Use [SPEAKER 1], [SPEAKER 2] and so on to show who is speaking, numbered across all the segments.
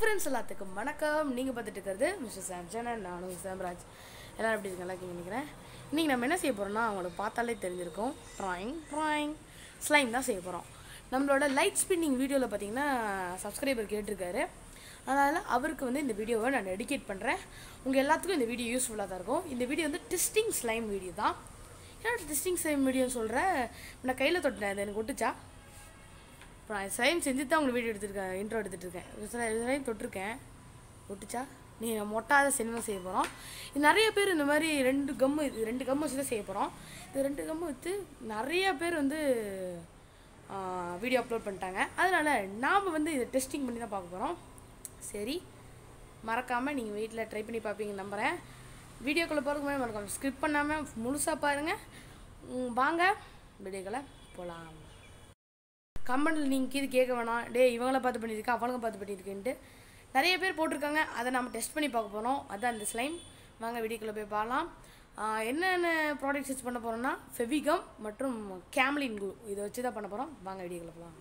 [SPEAKER 1] friends எல்லாத்துக்கும் வணக்கம் நீங்கள் பார்த்துட்டு இருக்கிறது மிஸ்டர் சாம்சன் அண்ட் நானும் சாம்ராஜ் எல்லோரும் எப்படி இருக்க நல்லா நினைக்கிறேன் இன்றைக்கி நம்ம என்ன செய்ய போகிறோம்னா அவங்களுக்கு பார்த்தாலே தெரிஞ்சிருக்கும் ட்ராயிங் ட்ராயிங் ஸ்லைம் தான் செய்ய போகிறோம் நம்மளோட லைட் ஸ்பின்னிங் வீடியோவில் பார்த்தீங்கன்னா சப்ஸ்கிரைபர் கேட்டிருக்காரு அதனால் அவருக்கு வந்து இந்த வீடியோவை நான் டெடிகேட் பண்ணுறேன் உங்கள் எல்லாத்துக்கும் இந்த வீடியோ யூஸ்ஃபுல்லாக தான் இருக்கும் இந்த வீடியோ வந்து டிஸ்டிங் ஸ்லைம் வீடியோ தான் ஏன்னா டிஸ்டிங் ஸ்லைம் வீடியோன்னு சொல்கிறேன் நான் கையில் தொட்டேன் அது எனக்கு ஒட்டுச்சா இப்போ நான் ஸ்லைம் செஞ்சு தான் உங்களுக்கு வீடியோ எடுத்துருக்கேன் இன்ட்ரோ எடுத்துகிட்டு இருக்கேன் ஸ்லைம் தொட்டிருக்கேன் ஒட்டுச்சா நீ மொட்டாத சினிமா செய்ய போகிறோம் இது நிறைய பேர் இந்த மாதிரி ரெண்டு கம்மு இது ரெண்டு கம்மு வச்சு தான் செய்ய போகிறோம் இது ரெண்டு கம்மு வச்சு நிறைய பேர் வந்து வீடியோ அப்லோட் பண்ணிட்டாங்க அதனால் நாம் வந்து இதை டெஸ்டிங் பண்ணி தான் பார்க்க போகிறோம் சரி மறக்காமல் நீங்கள் வீட்டில் ட்ரை பண்ணி பார்ப்பீங்க நம்புகிறேன் வீடியோக்குள்ளே போகிறதுக்கு முன்னாடி மறக்காம ஸ்கிப் பண்ணாமல் முழுசாக பாருங்கள் உம், வாங்க வீடியோக்களை போகலாம் கமெண்டில் நீங்கள் இது கேட்க வேணாம் டே இவங்கள பார்த்து பண்ணியிருக்கா அவனுங்க பார்த்து பண்ணியிருக்கேன்ட்டு நிறைய பேர் போட்டிருக்காங்க அதை நம்ம டெஸ்ட் பண்ணி பார்க்க போகிறோம் அதான் இந்த ஸ்லைம் வாங்க வீடியோக்குள்ளே போய் பார்க்கலாம் ஆஹ் என்னென்ன ப்ராடக்ட்ஸ் யூஸ் பண்ண போகிறோம்னா ஃபெவிகம் மற்றும் கேம்லின் குளூ இதை வச்சு தான் பண்ண போகிறோம் வாங்க வீடியோக்குள்ளே போகலாம்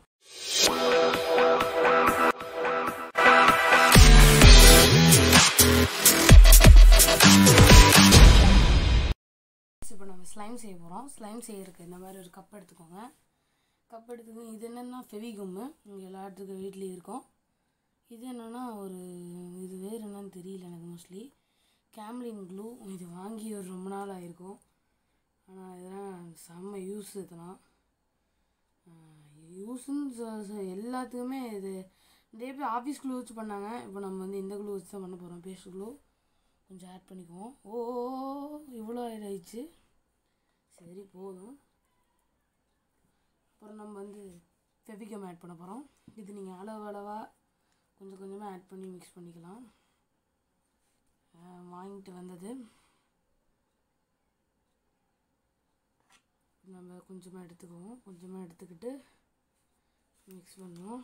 [SPEAKER 1] இப்போ நம்ம ஸ்லைம் செய்ய போகிறோம் ஸ்லைம் செய்யறதுக்கு இந்த மாதிரி ஒரு கப் எடுத்துக்கோங்க கப் எடுத்துக்கோங்க இது என்னென்னா ஃபெவிகம்மு இங்கே எல்லாத்துக்கும் வீட்லேயும் இருக்கும் இது என்னென்னா ஒரு இது வேறு என்னன்னு தெரியல எனக்கு மோஸ்ட்லி கேம்லின் க்ளூ இது வாங்கி ஒரு ரொம்ப நாள் ஆயிருக்கும் ஆனால் இதெல்லாம் செம்ம யூஸ் இதெல்லாம் யூஸ்ன்னு எல்லாத்துக்குமே இது நிறைய பேர் ஆஃபீஸ் க்ளூ வச்சு பண்ணாங்க இப்போ நம்ம வந்து இந்த க்ளூ வச்சு தான் பண்ண போகிறோம் பேஸ்ட் க்ளூ கொஞ்சம் ஆட் பண்ணிக்குவோம் ஓ இவ்வளோ ஆயிடுச்சு சரி போதும் அப்புறம் நம்ம வந்து ஃபெவிகம் ஆட் பண்ண போகிறோம் இது நீங்கள் அளவு அளவாக கொஞ்சம் கொஞ்சமாக ஆட் பண்ணி மிக்ஸ் பண்ணிக்கலாம் அஹ் வாங்கிட்டு வந்தது நம்ம கொஞ்சமாக எடுத்துக்குவோம் கொஞ்சமாக எடுத்துக்கிட்டு மிக்ஸ் பண்ணுவோம்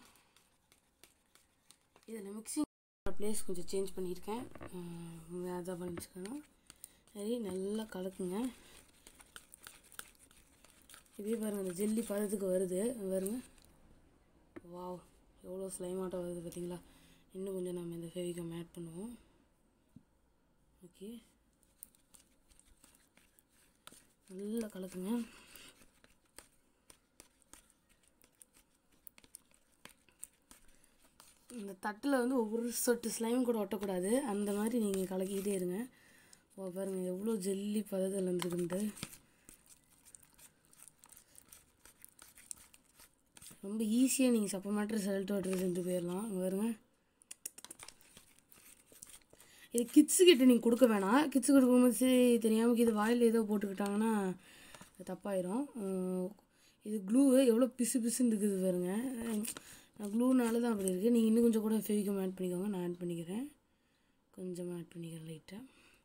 [SPEAKER 1] இதில் மிக்சிங் ப்ளேஸ் கொஞ்சம் சேஞ்ச் பண்ணியிருக்கேன் வேறு தான் பண்ணிச்சுக்கணும் சரி நல்லா கலக்குங்க இதே பாருங்கள் இந்த ஜெல்லி பதத்துக்கு வருது பாருங்க வாவ் எவ்வளோ ஸ்லைமாட்டம் வருது பார்த்தீங்களா இன்னும் கொஞ்சம் நம்ம இந்த ஃபெவிகம் ஆட் பண்ணுவோம் ஓகே நல்லா கலக்குங்க இந்த தட்டில் வந்து ஒவ்வொரு சொட்டு ஸ்லைம் கூட ஒட்டக்கூடாது அந்த மாதிரி நீங்கள் கலக்கிக்கிட்டே இருங்க ஓ பாருங்கள் எவ்வளோ ஜெல்லி பதத்தில் வந்துருக்குன்ட்டு ரொம்ப ஈஸியாக நீங்கள் சப்ப மாட்டர் செல்ட் வாட்டர் செஞ்சு போயிடலாம் இங்க பாருங்க இது கிட்ஸு கிட்ட நீங்கள் கொடுக்க வேணாம் கிட்ஸு கொடுக்கும்போது சரி தெரியாமல் இது வாயில் ஏதோ போட்டுக்கிட்டாங்கன்னா அது தப்பாயிரும் உம், இது க்ளூ எவ்வளோ பிசு பிசுன்னு இருக்குது பாருங்க நான் க்ளூனால தான் அப்படி இருக்குது நீங்கள் இன்னும் கொஞ்சம் கூட ஃபெவிகம் ஆட் பண்ணிக்கோங்க நான் ஆட் பண்ணிக்கிறேன் கொஞ்சமாக ஆட் பண்ணிக்கிறேன் லைட்டாக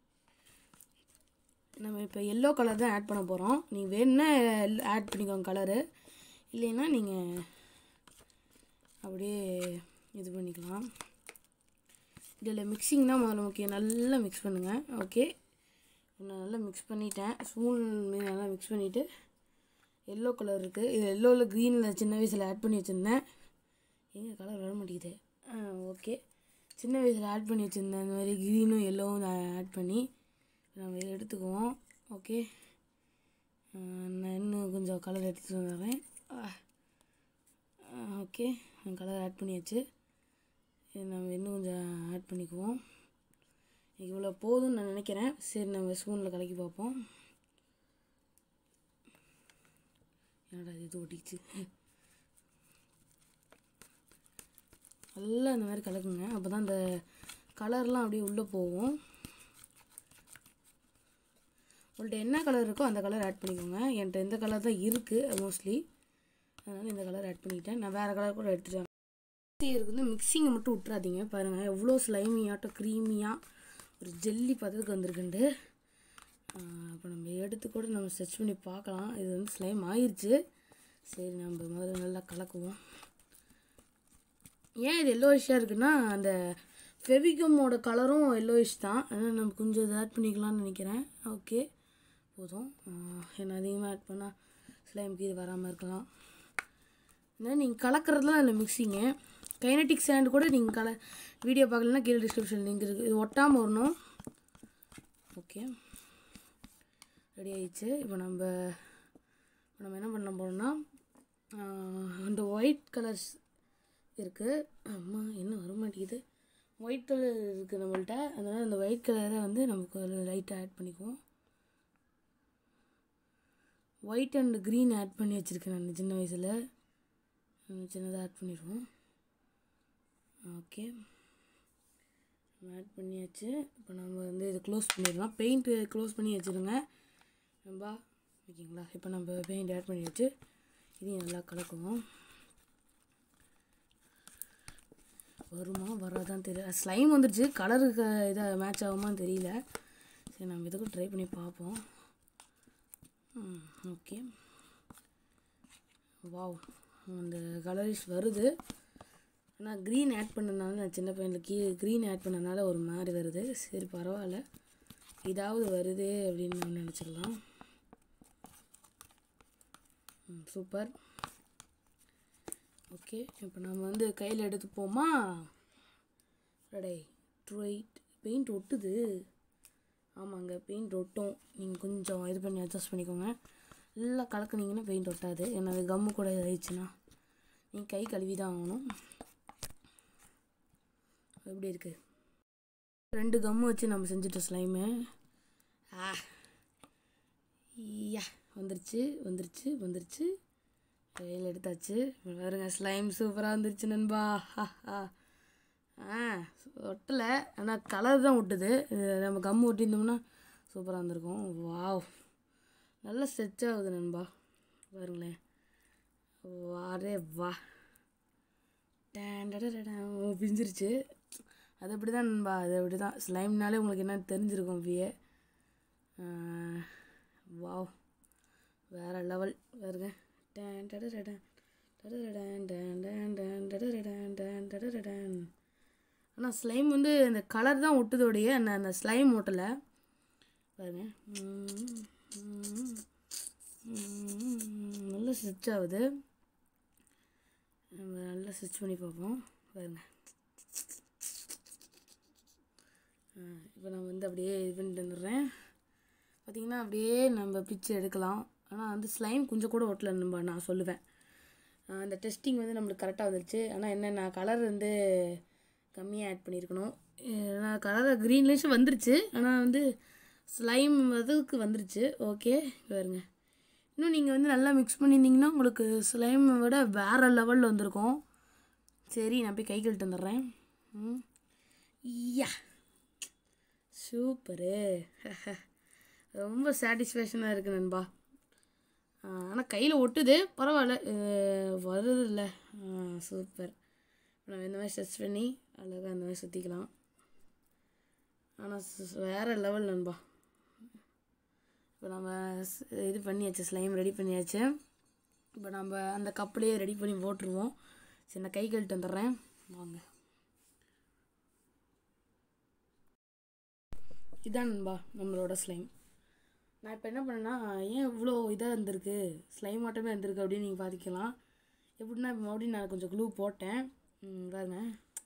[SPEAKER 1] நம்ம இப்போ எல்லோ கலர் தான் ஆட் பண்ண போகிறோம் நீங்கள் வேணுன்னா ஆட் பண்ணிக்கோங்க கலரு இல்லைன்னா நீங்கள் அப்படியே இது பண்ணிக்கலாம் இதில் மிக்சிங் தான் முதல்ல முக்கியம் நல்லா மிக்ஸ் பண்ணுங்கள் ஓகே நான் நல்லா மிக்ஸ் பண்ணிட்டேன் ஸ்பூன் மீது நல்லா மிக்ஸ் பண்ணிவிட்டு எல்லோ கலர் இருக்குது இது எல்லோவில் க்ரீனில் சின்ன வயசில் ஆட் பண்ணி வச்சுருந்தேன் எங்கே கலர் வர மாட்டேங்குது ஆ ஓகே சின்ன வயசில் ஆட் பண்ணி வச்சுருந்தேன் இந்த மாதிரி க்ரீனும் எல்லோவும் ஆட் பண்ணி நம்ம இதை எடுத்துக்குவோம் ஓகே ஆ, நான் இன்னும் கொஞ்சம் கலர் எடுத்துகிட்டு வந்துடுறேன் ஓகே கலர் ஆட் பண்ணியாச்சு இது நம்ம இன்னும் கொஞ்சம் ஆட் பண்ணிக்குவோம் இவ்வளோ போதும்னு நான் நினைக்கிறேன் சரி நம்ம ஸ்பூனில் கலக்கி பார்ப்போம் என்னடா இது இது ஒட்டிச்சு நல்லா இந்த மாதிரி கலக்குங்க அப்போ தான் அந்த கலர்லாம் அப்படியே உள்ளே போகும் உங்கள்கிட்ட என்ன கலர் இருக்கோ அந்த கலர் ஆட் பண்ணிக்கோங்க என்கிட்ட இந்த கலர் தான் இருக்குது மோஸ்ட்லி அதனால் இந்த கலர் ஆட் பண்ணிக்கிட்டேன் நான் வேறு கலர் கூட எடுத்துட்டேன் செய்யறதுக்கு வந்து மிக்சிங்கை மட்டும் விட்றாதீங்க பாருங்கள் எவ்வளோ ஸ்லைமியாட்டம் க்ரீமியாக ஒரு ஜெல்லி பதத்துக்கு வந்திருக்குண்டு அப்போ நம்ம எடுத்து கூட நம்ம சர்ச் பண்ணி பார்க்கலாம் இது வந்து ஸ்லைம் ஆயிருச்சு சரி நம்ம முதல்ல நல்லா கலக்குவோம் ஏன் இது எல்லோயிஷாக இருக்குன்னா அந்த ஃபெவிகமோட கலரும் எல்லோயிஷ் தான் அதனால் நம்ம கொஞ்சம் இதை ஆட் பண்ணிக்கலாம்னு நினைக்கிறேன் ஓகே போதும் ஆஹ் ஏன்னா அதிகமாக ஆட் பண்ணால் ஸ்லைம்க்கு இது வராமல் இருக்கலாம் ஏன்னா நீங்கள் கலக்கிறதுலாம் இல்லை மிக்சிங்கு கைனட்டிக் ஸ்டாண்ட் கூட நீங்கள் கல வீடியோ பார்க்கலன்னா கீழே டிஸ்கிரிப்ஷன் லிங்க் இருக்குது இது ஒட்டாமல் வரணும் ஓகே ரெடி ஆயிடுச்சு இப்போ நம்ம இப்போ நம்ம என்ன பண்ண போகிறோம்னா அந்த ஒயிட் கலர்ஸ் இருக்குது அம்மா என்ன வர மாட்டேங்குது ஒயிட் கலர் இருக்குது நம்மள்ட்ட அதனால் அந்த ஒயிட் கலரை வந்து நமக்கு லைட்டாக ஆட் பண்ணிக்குவோம் ஒயிட் அண்ட் க்ரீன் ஆட் பண்ணி வச்சுருக்கேன் நான் சின்ன வயசில் சின்னதாக ஆட் பண்ணிடுவோம் ஓகே ஆட் பண்ணியாச்சு இப்போ நம்ம வந்து இதை க்ளோஸ் பண்ணிடலாம் பெயிண்ட்டு க்ளோஸ் பண்ணி வச்சுருங்க நம்ம ஓகேங்களா இப்போ நம்ம பெயிண்ட் ஆட் பண்ணியாச்சு இதையும் நல்லா கலக்குவோம் வருமா வராதான் தெரியல ஸ்லைம் வந்துருச்சு கலருக்கு இதாக மேட்ச் ஆகுமான்னு தெரியல சரி நம்ம இதுக்கும் ட்ரை பண்ணி பார்ப்போம் ஓகே வாவ் அந்த கலரிஷ் வருது ஆனால் க்ரீன் ஆட் பண்ணனால நான் சின்ன பையனில் கீ க்ரீன் ஆட் பண்ணனால ஒரு மாதிரி வருது சரி பரவாயில்ல இதாவது வருதே அப்படின்னு நம்ம நினச்சிடலாம் சூப்பர் ஓகே இப்போ நம்ம வந்து கையில் எடுத்துப்போமா ரெடை ட்ரைட் பெயிண்ட் ஒட்டுது ஆமாங்க பெயிண்ட் ஒட்டும் நீங்கள் கொஞ்சம் இது பண்ணி அட்ஜஸ்ட் பண்ணிக்கோங்க நல்லா கலக்குனீங்கன்னா பெயிண்ட் ஒட்டாது ஏன்னா அது கம்மு கூட ஆயிடுச்சுன்னா நீங்கள் கை கழுவி தான் ஆகணும் எப்படி இருக்குது ரெண்டு கம்மு வச்சு நம்ம செஞ்சுட்டோம் ஸ்லைமு ஆ யா வந்துருச்சு வந்துருச்சு வந்துருச்சு கையில் எடுத்தாச்சு பாருங்க ஸ்லைம் சூப்பராக வந்துருச்சு நண்பா ஆ ஒட்டலை ஆனால் கலர் தான் ஒட்டுது இது நம்ம கம் ஒட்டியிருந்தோம்னா சூப்பராக இருந்திருக்கும் வாவ் நல்லா ஸ்ட்ரெச் ஆகுது நண்பா பாருங்களேன் வாரே வா டேண்டடா பிஞ்சிருச்சு அது அப்படி தான் நண்பா அது அப்படி தான் ஸ்லைம்னாலே உங்களுக்கு என்ன தெரிஞ்சிருக்கும் வியே வாவ் வேறு லெவல் பாருங்க டன் டடடடன் டடடடன் டன் டன் டன் டடடடன் டன் டடடடன் ஆனால் ஸ்லைம் வந்து அந்த கலர் தான் ஒட்டுதோடைய அந்த அந்த ஸ்லைம் ஒட்டலை பாருங்க ம், ம், ம், நல்லா ஸ்டிச் ஆகுது நம்ம நல்லா ஸ்டிச் பண்ணி பார்ப்போம் பாருங்க இப்போ நான் வந்து அப்படியே இது பண்ணிட்டு வந்துடுறேன் பார்த்தீங்கன்னா அப்படியே நம்ம பிச்சு எடுக்கலாம் ஆனால் வந்து ஸ்லைம் கொஞ்சம் கூட ஒட்டல நம்ம நான் சொல்லுவேன் ஆஹ் அந்த டெஸ்டிங் வந்து நம்மளுக்கு கரெக்டாக வந்துருச்சு ஆனால் என்ன நான் கலர் வந்து கம்மியாக ஆட் பண்ணியிருக்கணும் நான் கலர் க்ரீன்லேஷும் வந்துருச்சு ஆனால் வந்து ஸ்லைம் அதுக்கு வந்துருச்சு ஓகே பாருங்க இன்னும் நீங்கள் வந்து நல்லா மிக்ஸ் பண்ணியிருந்தீங்கன்னா உங்களுக்கு ஸ்லைமை விட வேறு லெவலில் வந்திருக்கும் சரி நான் போய் கை கழுட்டு வந்துடுறேன் ம் யா சூப்பரு ரொம்ப சாட்டிஸ்ஃபேக்ஷனாக இருக்குது நண்பா ஆனால் கையில் ஒட்டுது பரவாயில்ல அஹ் வருது இல்லை சூப்பர் நம்ம இந்த மாதிரி ஸ்ட்ரெச் பண்ணி அழகாக அந்த மாதிரி சுற்றிக்கலாம் ஆனால் வேறு லெவல் நண்பா இப்போ நம்ம ஸ்- இது பண்ணியாச்சு ஸ்லைம் ரெடி பண்ணியாச்சு இப்போ நம்ம அந்த கப்லேயே ரெடி பண்ணி போட்டுருவோம் சரி நான் கை கழுட்டு வந்துடுறேன் வாங்க இதான் நண்பா நம்மளோட ஸ்லைம் நான் இப்போ என்ன பண்ணேன்னா ஏன் இவ்வளோ இதாக இருந்திருக்கு ஸ்லைம் மட்டுமே இருந்திருக்கு அப்படின்னு நீங்கள் பார்த்துக்கலாம் எப்படின்னா இப்போ மறுபடியும் நான் கொஞ்சம் க்ளூ போட்டேன் ம், பாருங்க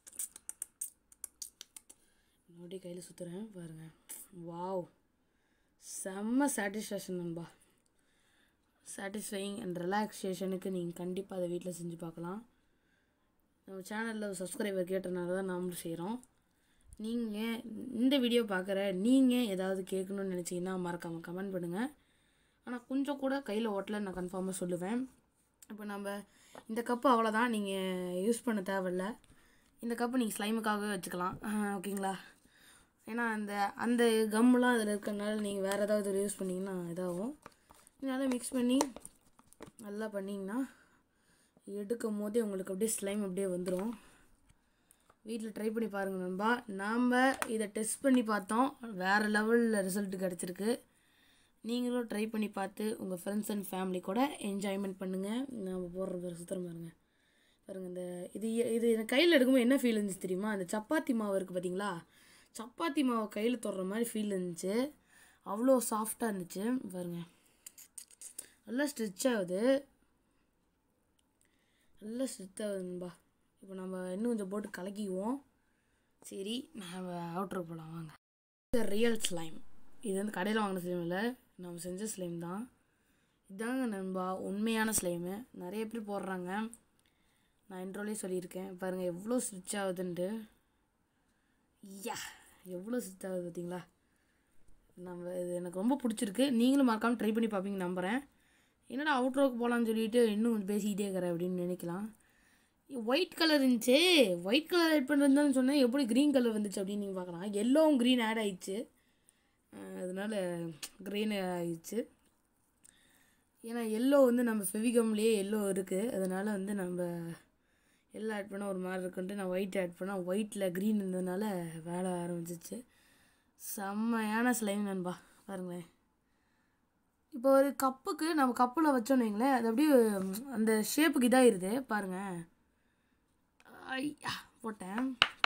[SPEAKER 1] மறுபடியும் கையில் சுற்றுறேன் பாருங்க வாவ் செம்ம சாட்டிஸ்ஃபேக்ஷன் நண்பா சாட்டிஸ்ஃபைங் அண்ட் ரிலாக்ஸேஷனுக்கு நீங்கள் கண்டிப்பாக அதை வீட்டில் செஞ்சு பார்க்கலாம் நம்ம சேனலில் சப்ஸ்கிரைபர் கேட்டனால தான் நாமளும் செய்கிறோம் நீங்கள் இந்த வீடியோ பார்க்குற நீங்கள் ஏதாவது கேட்கணும்னு நினச்சிங்கன்னா மறக்காமல் கமெண்ட் பண்ணுங்கள் ஆனால் கொஞ்சம் கூட கையில் ஓட்டல நான் கன்ஃபார்மாக சொல்லுவேன் இப்போ நம்ம இந்த கப்பு அவ்வளோதான் நீங்கள் யூஸ் பண்ண தேவையில்ல இந்த கப்பு நீங்கள் ஸ்லைமுக்காகவே வச்சுக்கலாம் ஆஹ், ஓகேங்களா ஏன்னா அந்த அந்த கம்முலாம் அதில் இருக்கறனால நீங்கள் வேறு ஏதாவது யூஸ் பண்ணிங்கன்னா இதாகும் நல்லா மிக்ஸ் பண்ணி நல்லா பண்ணிங்கன்னா எடுக்கும் போதே உங்களுக்கு அப்படியே ஸ்லைம் அப்படியே வந்துடும் வீட்டில் ட்ரை பண்ணி பாருங்கள் நண்பா நாம் இதை டெஸ்ட் பண்ணி பார்த்தோம் வேறு லெவலில் ரிசல்ட் கிடச்சிருக்கு நீங்களும் ட்ரை பண்ணி பார்த்து உங்கள் ஃப்ரெண்ட்ஸ் அண்ட் ஃபேமிலி கூட என்ஜாய்மெண்ட் பண்ணுங்கள் நம்ம போடுற பேர் சுத்தரம் பாருங்கள் பாருங்கள் இந்த இது இது எனக்கு கையில் எடுக்கும்போது என்ன ஃபீல் இருந்துச்சு தெரியுமா அந்த சப்பாத்தி மாவு இருக்குது பார்த்தீங்களா சப்பாத்தி மாவை கையில் தொடுற மாதிரி ஃபீல் இருந்துச்சு அவ்வளோ சாஃப்டாக இருந்துச்சு பாருங்கள் நல்லா ஸ்ட்ரெச் ஆகுது நல்லா ஸ்ட்ரெச் ஆகுதுன்பா இப்போ நம்ம இன்னும் கொஞ்சம் போட்டு கலக்கிக்குவோம் சரி நம்ம அவுட்ரு போகலாம் வாங்க ரியல் ஸ்லைம் இது வந்து கடையில் வாங்கின ஸ்லைம் இல்லை நம்ம செஞ்ச ஸ்லைம் தான் இதாங்க நண்பா உண்மையான ஸ்லைமு நிறைய பேர் போடுறாங்க நான் இன்ட்ரோலேயே சொல்லியிருக்கேன் பாருங்கள் எவ்வளோ ஸ்விட்ச் ஆகுதுன்ட்டு யா எவ்வளோ ஸ்விட்ச் ஆகுது பார்த்தீங்களா நம்ம இது எனக்கு ரொம்ப பிடிச்சிருக்கு நீங்களும் மறக்காமல் ட்ரை பண்ணி பார்ப்பீங்க நம்புகிறேன் என்னடா அவுட்ரோக்கு போகலான்னு சொல்லிட்டு இன்னும் கொஞ்சம் பேசிக்கிட்டே இருக்கிறேன் அப்படின்னு நினைக்கலாம் ஒயிட் கலர் இருந்துச்சு ஒயிட் கலர் ஆட் பண்ணுறதுன்னு சொன்னேன் எப்படி க்ரீன் கலர் வந்துச்சு அப்படின்னு நீங்கள் பார்க்கலாம் எல்லோவும் க்ரீன் ஆட் ஆயிடுச்சு அஹ் அதனால க்ரீன் ஆயிடுச்சு ஏன்னா எல்லோ வந்து நம்ம ஃபெவிகம்லேயே எல்லோ இருக்குது அதனால் வந்து நம்ம எல்லோ ஆட் பண்ணால் ஒரு மாதிரி இருக்குன்ட்டு நான் ஒயிட் ஆட் பண்ணால் ஒயிட்டில் க்ரீன் இருந்ததுனால வேலை ஆரம்பிச்சிச்சு செம்மையான ஸ்லைம் நண்பா பாருங்களேன் இப்போ ஒரு கப்புக்கு நம்ம கப்பில் வச்சோன்னு வைங்களேன் அது அப்படியே ம், அந்த ஷேப்புக்கு இதாகிருது பாருங்கள் ஐயா போட்டேன்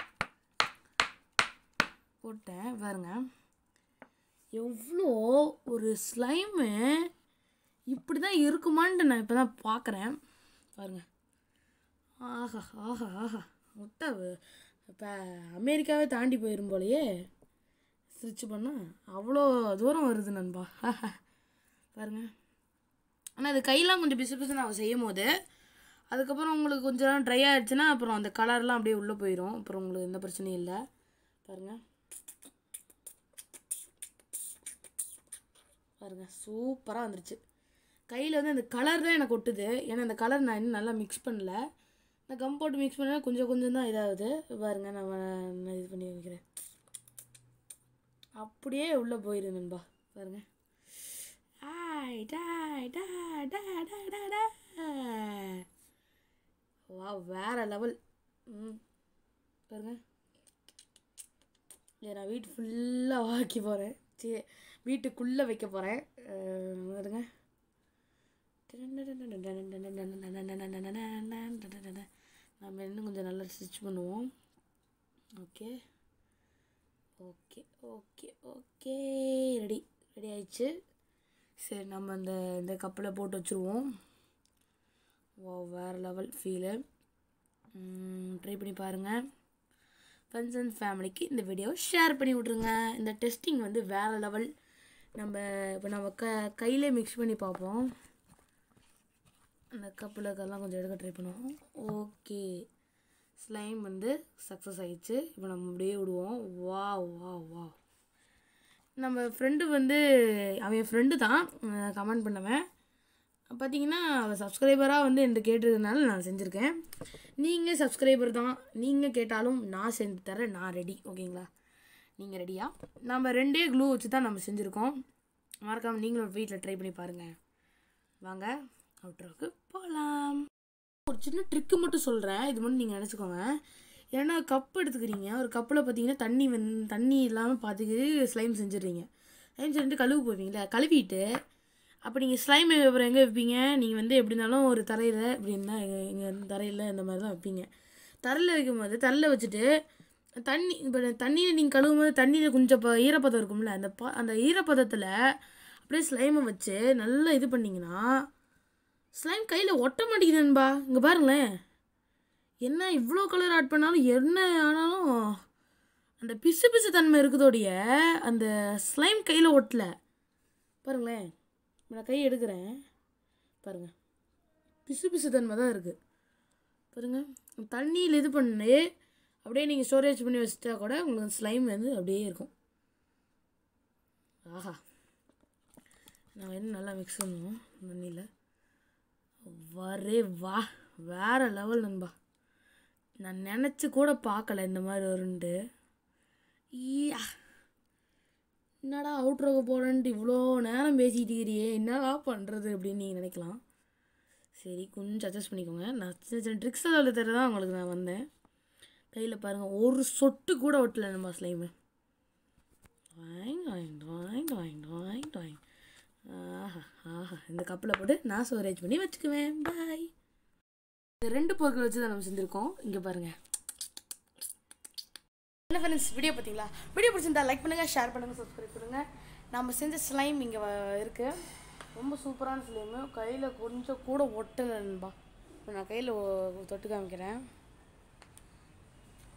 [SPEAKER 1] போட்டேன் பாருங்க எவ்வளோ ஒரு ஸ்லைமு இப்படி தான் இருக்குமான்ட்டு நான் இப்போ தான் பார்க்குறேன் பாருங்க ஆஹா ஆஹா ஆஹா முட்டை இப்போ அமெரிக்காவே தாண்டி போயிரும் போலயே ஸ்டிச் பண்ணால் அவ்வளோ தூரம் வருது நண்பா பாருங்க ஆனால் அது கையெல்லாம் கொஞ்சம் பிசு பிசுன்னு அவன் செய்யும் போது அதுக்கப்புறம் உங்களுக்கு கொஞ்சம் நேரம் ட்ரை ஆயிடுச்சுன்னா அப்புறம் அந்த கலர்லாம் அப்படியே உள்ளே போயிடும் அப்புறம் உங்களுக்கு எந்த பிரச்சனையும் இல்லை பாருங்கள் பாருங்கள் சூப்பராக வந்துருச்சு கையில் வந்து அந்த கலர் தான் எனக்கு ஒட்டுது ஏன்னா அந்த கலர் நான் இன்னும் நல்லா மிக்ஸ் பண்ணல நான் கம் போட்டு மிக்ஸ் பண்ணா கொஞ்சம் கொஞ்சம் தான் இதாகுது பாருங்க நான் நான் இது பண்ணி வைக்கிறேன் அப்படியே உள்ளே போயிரு நண்பா பாருங்க ஆய் டாய் டா டா டா டா டா வா வேற லெவல் ம் பாருங்க இதை நான் வீட்டு ஃபுல்லாக வாக்கி போகிறேன் சே வீட்டுக்குள்ளே வைக்க போகிறேன் பாருங்க நம்ம இன்னும் கொஞ்சம் நல்லா ஸ்டிச் பண்ணுவோம் okay okay okay okay ready ready ஆயிடுச்சு சரி நம்ம அந்த இந்த கப்பில் போட்டு வச்சுருவோம் ஓ வேறு லெவல் ஃபீலு ட்ரை பண்ணி பாருங்கள் ஃப்ரெண்ட்ஸ் அண்ட் ஃபேமிலிக்கு இந்த வீடியோவை ஷேர் பண்ணி விட்ருங்க இந்த டெஸ்டிங் வந்து வேறு லெவல் நம்ம இப்போ நம்ம க கையிலே மிக்ஸ் பண்ணி பார்ப்போம் அந்த கப்பில் இருக்கெல்லாம் கொஞ்சம் எடுக்க ட்ரை பண்ணுவோம் ஓகே ஸ்லைம் வந்து சக்ஸஸ் ஆயிடுச்சு இப்போ நம்ம அப்படியே விடுவோம் வா வா வா நம்ம ஃப்ரெண்டு வந்து அவன் என் ஃப்ரெண்டு தான் கமெண்ட் பண்ணவன் பார்த்தீங்கன்னா அவள் சப்ஸ்கிரைபராக வந்து என்கிட்ட கேட்டதுனால நான் செஞ்சுருக்கேன் நீங்கள் சப்ஸ்கிரைபர் தான் நீங்கள் கேட்டாலும் நான் செஞ்சு தரேன் நான் ரெடி ஓகேங்களா நீங்கள் ரெடியா நம்ம ரெண்டே க்ளூ வச்சு தான் நம்ம செஞ்சுருக்கோம் மறக்காமல் நீங்களும் வீட்டில் ட்ரை பண்ணி பாருங்கள் வாங்க அவுட்ரோக்கு போகலாம் ஒரு சின்ன ட்ரிக்கு மட்டும் சொல்கிறேன் இது மட்டும் நீங்கள் நினச்சிக்கோங்க ஏன்னா கப் எடுத்துக்கிறீங்க ஒரு கப்பில் பார்த்தீங்கன்னா தண்ணி வந் தண்ணி இல்லாமல் பார்த்துக்கிட்டு ஸ்லைம் செஞ்சிடுறீங்க ஸ்லைம் செஞ்சுட்டு கழுவு போவீங்களே கழுவிட்டு அப்போ நீங்கள் ஸ்லைம் அப்புறம் எங்கே வைப்பீங்க நீங்கள் வந்து எப்படி இருந்தாலும் ஒரு தரையில் இப்படி இருந்தால் இங்கே தரையில் இந்த மாதிரி தான் வைப்பீங்க தரையில் வைக்கும்போது தரையில் வச்சுட்டு தண்ணி இப்போ தண்ணியில் நீங்கள் கழுவும் போது தண்ணியில் கொஞ்சம் இப்போ ஈரப்பதம் இருக்கும்ல அந்த ப அந்த ஈரப்பதத்தில் அப்படியே ஸ்லைமை வச்சு நல்லா இது பண்ணிங்கன்னா ஸ்லைம் கையில் ஒட்ட மாட்டேங்குது நண்பா இங்கே பாருங்களேன் என்ன இவ்வளோ கலர் ஆட் பண்ணாலும் என்ன ஆனாலும் அந்த பிசு பிசு தன்மை இருக்குதோடைய அந்த ஸ்லைம் கையில் ஒட்டல பாருங்களேன் இப்ப நான் கை எடுக்கிறேன் பாருங்க பிசு பிசு தன்மை தான் இருக்குது பாருங்க தண்ணியில் இது பண்ணி அப்படியே நீங்கள் ஸ்டோரேஜ் பண்ணி வச்சுட்டா கூட உங்களுக்கு ஸ்லைம் வந்து அப்படியே இருக்கும் ஆஹா நான் இன்னும் நல்லா மிக்ஸ் பண்ணுவோம் தண்ணியில் வரே வா வேற லெவல் நண்பா நான் நினச்சி கூட பார்க்கல இந்த மாதிரி வரும்ன்ட்டு ஈயா என்னடா அவுட்ரோக்கு போகிறேன்ட்டு இவ்வளோ நேரம் பேசிகிட்டு இருக்கிறியே என்னடா பண்ணுறது அப்படின்னு நீங்கள் நினைக்கலாம் சரி கொஞ்சம் அட்ஜஸ்ட் பண்ணிக்கோங்க நான் சின்ன சின்ன ட்ரிக்ஸ் சொல்லி தர தான் உங்களுக்கு நான் வந்தேன் கையில் பாருங்கள் ஒரு சொட்டு கூட ஒட்டல நம்ம ஸ்லைமு டாயிங் டாயிங் டாயிங் டாயிங் டாயிங் டாயிங் ஆஹா ஆஹா இந்த கப்பில் போட்டு நான் ஸ்டோரேஜ் பண்ணி வச்சுக்குவேன் பாய் இந்த ரெண்டு பொருட்கள் வச்சு தான் நம்ம செஞ்சுருக்கோம் இங்கே பாருங்கள் என்ன ஃப்ரெண்ட்ஸ் வீடியோ பார்த்தீங்களா வீடியோ பிடிச்சிருந்தா லைக் பண்ணுங்கள் ஷேர் பண்ணுங்கள் சப்ஸ்கிரைப் பண்ணுங்கள் நம்ம செஞ்ச ஸ்லைம் இங்கே இருக்குது ரொம்ப சூப்பரான ஸ்லைமு கையில் கொஞ்சம் கூட ஒட்டலை நண்பா இப்போ நான் கையில் தொட்டு காமிக்கிறேன்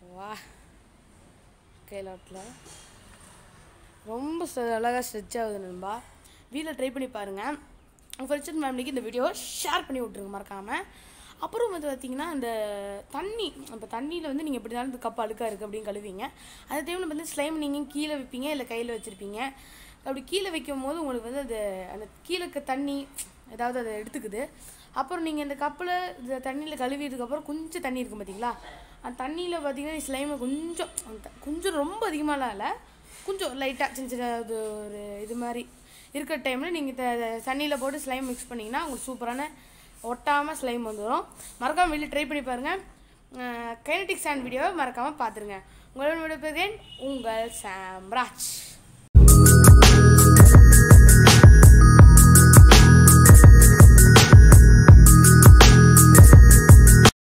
[SPEAKER 1] வா கைலாட்டில் ரொம்ப ச- அழகா ஸ்ட்ரெச் ஆகுது நண்பா வீட்டில் ட்ரை பண்ணி பாருங்கள் உங்கள் ஃப்ரெண்ட்ஸ் அண்ட் ஃபேமிலிக்கு இந்த வீடியோ ஷேர் பண்ணி விட்ருங்க மறக்காமல் அப்புறம் வந்து பார்த்தீங்கன்னா இந்த தண்ணி இப்போ தண்ணியில் வந்து நீங்கள் எப்படி இருந்தாலும் இந்த கப் அழுக்காக இருக்குது அப்படின்னு கழுவிங்க அந்த டைமில் வந்து ஸ்லைம் நீங்கள் கீழே வைப்பீங்க இல்லை கையில் வச்சுருப்பீங்க அப்படி கீழே வைக்கும் போது உங்களுக்கு வந்து அது அந்த கீழே இருக்க தண்ணி ஏதாவது அதை எடுத்துக்குது அப்புறம் நீங்கள் இந்த கப்பில் இந்த தண்ணியில் கழுவியதுக்கப்புறம் கொஞ்சம் தண்ணி இருக்கும் பார்த்தீங்களா அந்த தண்ணியில் பார்த்தீங்கன்னா ஸ்லைமை கொஞ்சம் அந்த த- கொஞ்சம் ரொம்ப அதிகமாலாம் இல்லை கொஞ்சம் லைட்டாக சின்ன சின்ன இது ஒரு இது மாதிரி இருக்கிற டைமில் நீங்கள் தண்ணியில் போட்டு ஸ்லைம் மிக்ஸ் பண்ணிங்கன்னா உங்களுக்கு சூப்பரான ஒட்டாமல் ஸ்லைம் வந்துடும் மறக்காமல் வெளியே ட்ரை பண்ணி பாருங்கள் கைனடிக் ஸ்டாண்ட் வீடியோவை மறக்காமல் பார்த்துருங்க உங்களோட விடைபெறுகிறேன் உங்கள் சாம்ராஜ்